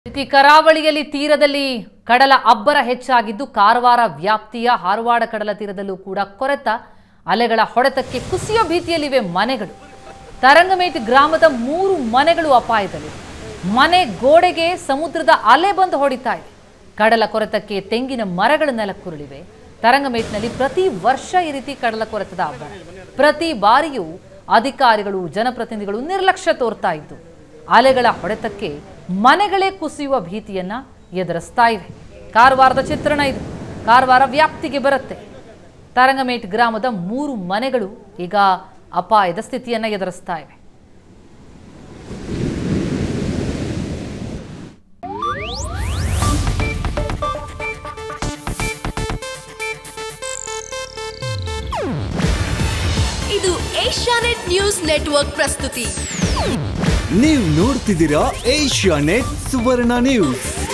ರೀತಿ ಕರಾವಳಿಯಲ್ಲಿ ತೀರದಲ್ಲಿ ಕಡಲ ಅಬ್ಬರ ಹೆಚ್ಚಾಗಿದ್ದು ಕಾರವಾರ ವ್ಯಾಪ್ತಿಯ ಹಾರವಾಡ ಕಡಲ ತೀರದಲ್ಲೂ ಕೂಡ ಕೊರೆತ ಅಲೆಗಳ ಹೊಡೆತಕ್ಕೆ ಕುಸಿಯೋ ಭೀತಿಯಲ್ಲಿವೆ ಮನೆಗಳು ತರಂಗಮೇಟ್ ಗ್ರಾಮದ ಮೂರು ಮನೆಗಳು ಅಪಾಯದಲ್ಲಿವೆ ಮನೆ ಗೋಡೆಗೆ ಸಮುದ್ರದ ಅಲೆ ಬಂದು ಹೊಡಿತಾ ಇದೆ ಕಡಲ ಕೊರೆತಕ್ಕೆ ತೆಂಗಿನ ಮರಗಳು ನೆಲಕ್ಕುರುಳಿವೆ ತರಂಗಮೇಟ್ನಲ್ಲಿ ಪ್ರತಿ ವರ್ಷ ಈ ರೀತಿ ಕಡಲ ಕೊರೆತದ ಅಬ್ಬರ ಪ್ರತಿ ಬಾರಿಯೂ ಅಧಿಕಾರಿಗಳು ಜನಪ್ರತಿನಿಧಿಗಳು ನಿರ್ಲಕ್ಷ್ಯ ತೋರ್ತಾ ಇದ್ದು ಅಲೆಗಳ ಹೊಡೆತಕ್ಕೆ ಮನೆಗಳೇ ಕುಸಿಯುವ ಭೀತಿಯನ್ನ ಎದುರಿಸ್ತಾ ಇವೆ ಕಾರವಾರದ ಚಿತ್ರಣ ಇದು ಕಾರವಾರ ವ್ಯಾಪ್ತಿಗೆ ಬರುತ್ತೆ ತರಂಗಮೇಟ್ ಗ್ರಾಮದ ಮೂರು ಮನೆಗಳು ಈಗ ಅಪಾಯದ ಸ್ಥಿತಿಯನ್ನ ಎದುರಿಸ್ತಾ ಇವೆ ಇದು ಏಷ್ಯಾನೆಟ್ ನ್ಯೂಸ್ ನೆಟ್ವರ್ಕ್ ಪ್ರಸ್ತುತಿ ನೀವು ನೋಡ್ತಿದ್ದೀರಾ ಏಷ್ಯಾ ನೆಟ್ ಸುವರ್ಣ ನ್ಯೂಸ್